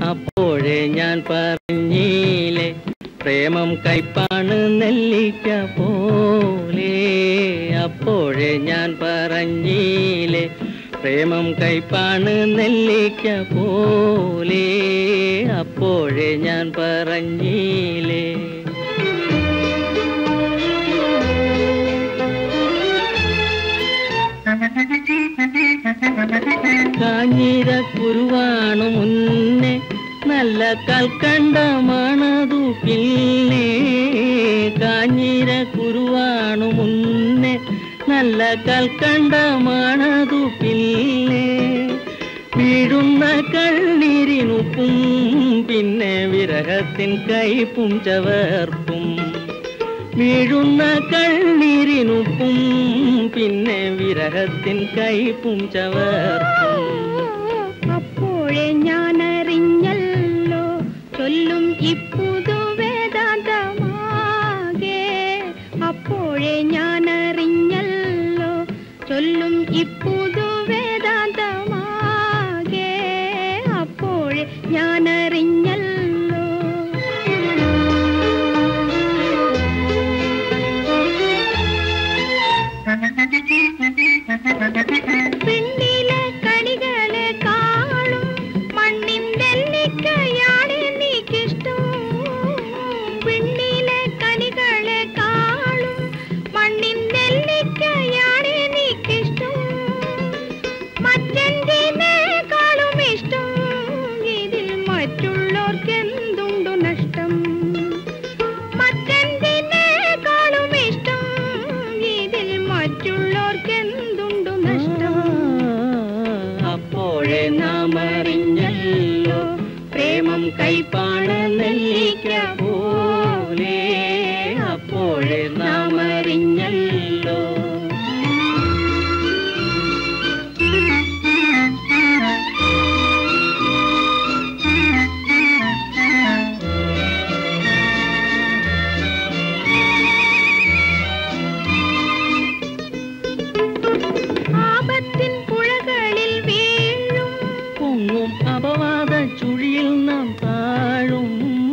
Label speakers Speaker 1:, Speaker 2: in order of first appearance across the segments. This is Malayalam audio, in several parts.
Speaker 1: അപ്പോഴേ ഞാൻ പറഞ്ഞീലെ പ്രേമം കൈപ്പാണ് നെല്ലിക്ക പോലെ അപ്പോഴേ ഞാൻ പറഞ്ഞീലെ പ്രേമം കൈപ്പാണ് നെല്ലിക്ക പോലെ അപ്പോഴേ ഞാൻ പറഞ്ഞീലേ കാഞ്ഞിര കുരുവാണു മുന്നേ നല്ല കൽക്കണ്ടമാണതു പിന്നെ കാഞ്ഞിര കുരുവാണു മുന്നേ നല്ല കൽക്കണ്ടമാണതു പിന്നെ വീഴുന്ന കണ്ണീരിനുപ്പും പിന്നെ വിരഹത്തിൻ കൈപ്പും ചവർപ്പും വീഴുന്ന കണ്ണീരിനുപ്പും പിന്നെ വിരഹത്തിൻ കൈപ്പും ചവർപ്പും
Speaker 2: അപ്പോഴേ ഞാൻ അറിഞ്ഞല്ലോ ചൊല്ലും ഇപ്പുതു വേദാന്തമാകെ അപ്പോഴേ ഞാൻ അറിഞ്ഞല്ലോ ചൊല്ലും ഇപ്പുതു വേദാന്തമാകെ അപ്പോഴേ ഞാൻ അറിഞ്ഞല്ലോ പെണ്ണിലെ കണികളെ കാണും മണ്ണിന്റെ നെല്ലിക്കയാണ് എനിക്കിഷ്ടം പെണ്ണിലെ കണികളെ കാണും മണ്ണിന്റെ നെല്ലിക്കയാണ് എനിക്കിഷ്ടം മറ്റെന്തിനേക്കാളും ഇഷ്ടം ഇതിൽ മറ്റുള്ളവർക്ക് എന്തുണ്ടു നഷ്ടം മറ്റെന്തിനേക്കാളും ഇഷ്ടം ഇതിൽ മറ്റുള്ളവർക്ക് എന്തുണ്ടു നഷ്ടം
Speaker 1: അപ്പോഴേ നാം അറിഞ്ഞല്ലോ പ്രേമം കൈപ്പാണ് നെല്ലിക്ക പോലെ അപ്പോഴേ നാം അറിഞ്ഞല്ലോ
Speaker 2: ആപത്തിൻ പുഴകളിൽ വീഴും
Speaker 1: പൊങ്ങും അപവാദ ചുഴിയിൽ നാം താഴും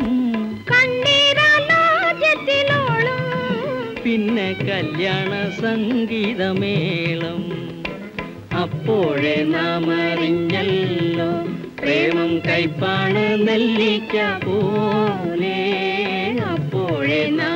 Speaker 2: കണ്ണീരാലോചത്തിലോളും
Speaker 1: പിന്നെ കല്യാണ സംഗീതമേളം അപ്പോഴേ നാം അറിഞ്ഞല്ലോ പ്രേമം കൈപ്പാണ് നെല്ലിക്ക പോലെ അപ്പോഴേ നാം